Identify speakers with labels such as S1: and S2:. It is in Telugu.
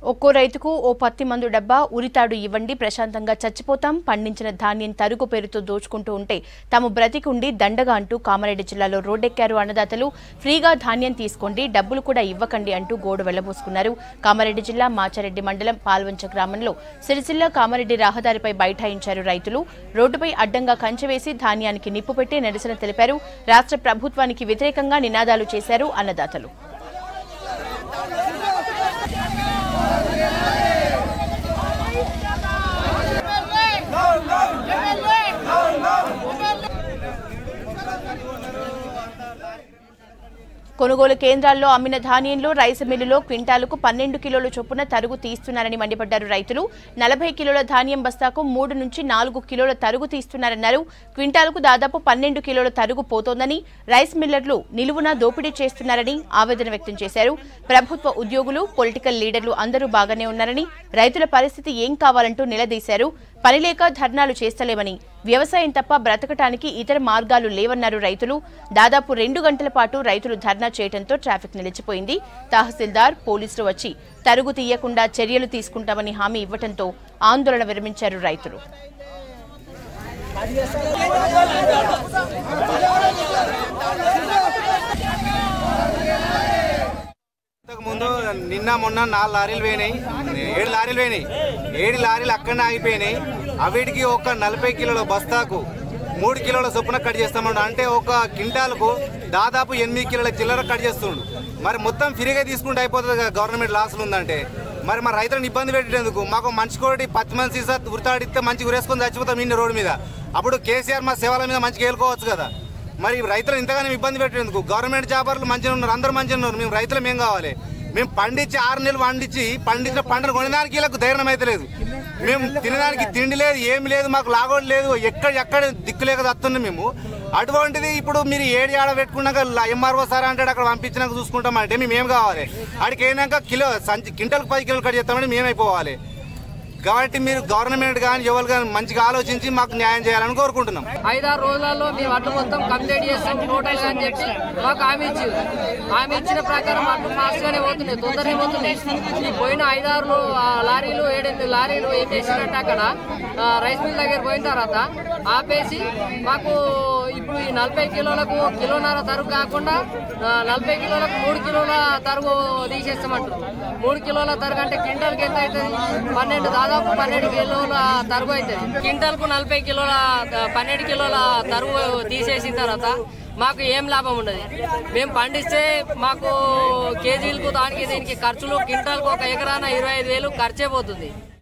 S1: ఒక్కో రైతుకు ఓ పత్తి మందు డబ్బా ఉరితాడు ఇవ్వండి ప్రశాంతంగా చచ్చిపోతాం పండించిన ధాన్యం తరుగు పేరుతో దోచుకుంటూ ఉంటే తాము బ్రతికుండి దండగా అంటూ కామారెడ్డి జిల్లాలో రోడ్డెక్కారు అన్నదాతలు ఫ్రీగా ధాన్యం తీసుకోండి డబ్బులు కూడా ఇవ్వకండి అంటూ గోడు వెళ్లబోసుకున్నారు కామారెడ్డి జిల్లా మాచారెడ్డి మండలం పాల్వంచ గ్రామంలో సిరిసిల్ల కామారెడ్డి రహదారిపై బైఠాయించారు రైతులు రోడ్డుపై అడ్డంగా కంచె వేసి ధాన్యానికి నిప్పు పెట్టి నిరసన తెలిపారు రాష్ట్ర ప్రభుత్వానికి వ్యతిరేకంగా నినాదాలు చేశారు అన్నదాతలు కొనుగోలు కేంద్రాల్లో అమ్మిన ధాన్యంలో రైస్ మిల్లులో క్వింటాలకు పన్నెండు కిలోల చొప్పున తరుగు తీస్తున్నారని మండిపడ్డారు రైతులు నలభై కిలోల ధాన్యం బస్తాకు మూడు నుంచి నాలుగు కిలోల తరుగు తీస్తున్నారన్నారు క్వింటాలకు దాదాపు పన్నెండు కిలోల తరుగు పోతోందని రైస్ మిల్లర్లు నిలువున దోపిడీ చేస్తున్నారని ఆవేదన వ్యక్తం చేశారు ప్రభుత్వ ఉద్యోగులు పొలిటికల్ లీడర్లు అందరూ బాగానే ఉన్నారని రైతుల పరిస్థితి ఏం కావాలంటూ నిలదీశారు పనిలేక ధర్నాలు చేస్తలేమని వ్యవసాయం తప్ప బ్రతకటానికి ఇతర మార్గాలు లేవన్నారు రైతులు దాదాపు రెండు గంటల పాటు రైతులు ధర్నా చేయడంతో ట్రాఫిక్ నిలిచిపోయింది తహసీల్దార్ పోలీసులు వచ్చి తరుగు తీయకుండా చర్యలు తీసుకుంటామని హామీ ఇవ్వడంతో ఆందోళన విరమించారు రైతులు
S2: ఇంతకు ముందు నిన్న మొన్న నాలుగు లారీలు పోయినాయి ఏడు లారీలు పోయినాయి ఏడు లారీలు అక్కడనే ఆగిపోయినాయి అవిటికి ఒక నలభై కిలోల బస్తాకు మూడు కిలోల చొప్పున కట్ చేస్తామండు అంటే ఒక క్వింటాల్కు దాదాపు ఎనిమిది కిలోల చిల్లర కట్ చేస్తుండు మరి మొత్తం ఫ్రీగా తీసుకుంటే అయిపోతుంది కదా గవర్నమెంట్ లాసులు ఉందంటే మరి మా రైతులను ఇబ్బంది పెట్టేందుకు మాకు మంచి కోటి పత్తి మంది సీసా ఉరితాడిస్తే మంచి ఉరేసుకొని చచ్చిపోతాం ఇన్ని రోడ్డు మీద అప్పుడు కేసీఆర్ మా సేవల మీద మంచిగా వెళ్ళుకోవచ్చు కదా మరి రైతులు ఇంతగానో ఇబ్బంది పెట్టేందుకు గవర్నమెంట్ జాబర్లు మంచిగా ఉన్నారు అందరూ మంచిగా ఉన్నారు మేము రైతులు ఏం కావాలి మేము పండించి ఆరు నెలలు పండించి పండించిన పంటను కొనడానికి వీళ్ళకు ధైర్యం అయితే లేదు మేము తినడానికి తిండి లేదు ఏమి లేదు మాకు లాగోడు లేదు ఎక్కడ ఎక్కడ దిక్కు లేక వస్తున్నాం మేము అటువంటిది ఇప్పుడు మీరు ఏడు ఆడ పెట్టుకున్నాక ఎంఆర్ఓ సార్ అంటాడు అక్కడ పంపించినాక చూసుకుంటాం అంటే మేము ఏం కావాలి ఆడికి అయినాక కిలో సంచి క్వింటల్కి పది కిలోలు కట్ చేస్తామని మేమైపోవాలి కాబట్టి మీరు గవర్నమెంట్ కానీ ఎవరు కానీ మంచిగా ఆలోచించి మాకు న్యాయం చేయాలని కోరుకుంటున్నాం
S3: ఐదారు రోజులలో మేము అడ్డు మొత్తం కంప్లీట్ చేస్తాం టోటల్ అని చెప్పి మాకు హామీ ఇచ్చింది హామీ ఇచ్చిన ప్రకారం అడ్డు ఫాస్ట్ గానే పోతున్నాయి తొందరనే పోతున్నాయి ఈ పోయిన ఐదారు ఆ, లారీలు ఏడెనిమిది లారీలు ఏం చేసినట్టు అక్కడ ఆ, రైస్ మిల్ దగ్గర పోయిన తర్వాత ఆపేసి మాకు ఇప్పుడు ఈ నలభై కిలోలకు కిలోన్నర తరుగు కాకుండా ఆ, నలభై కిలోలకు మూడు కిలోల తరుగు తీసేస్తామంటారు మూడు కిలోల తరుగు అంటే క్వింటల్కి ఎంత అవుతుంది పన్నెండు దాదాపు పన్నెండు కిలోల తరుగు అవుతుంది క్వింటల్కు నలభై కిలోల పన్నెండు కిలోల తరుగు తీసేసిన తర్వాత మాకు ఏం లాభం ఉండదు మేము పండిస్తే మాకు కేజీలకు దానికి దీనికి ఖర్చులు క్వింటాల్కు ఒక ఎకరాన ఇరవై ఐదు వేలు ఖర్చే పోతుంది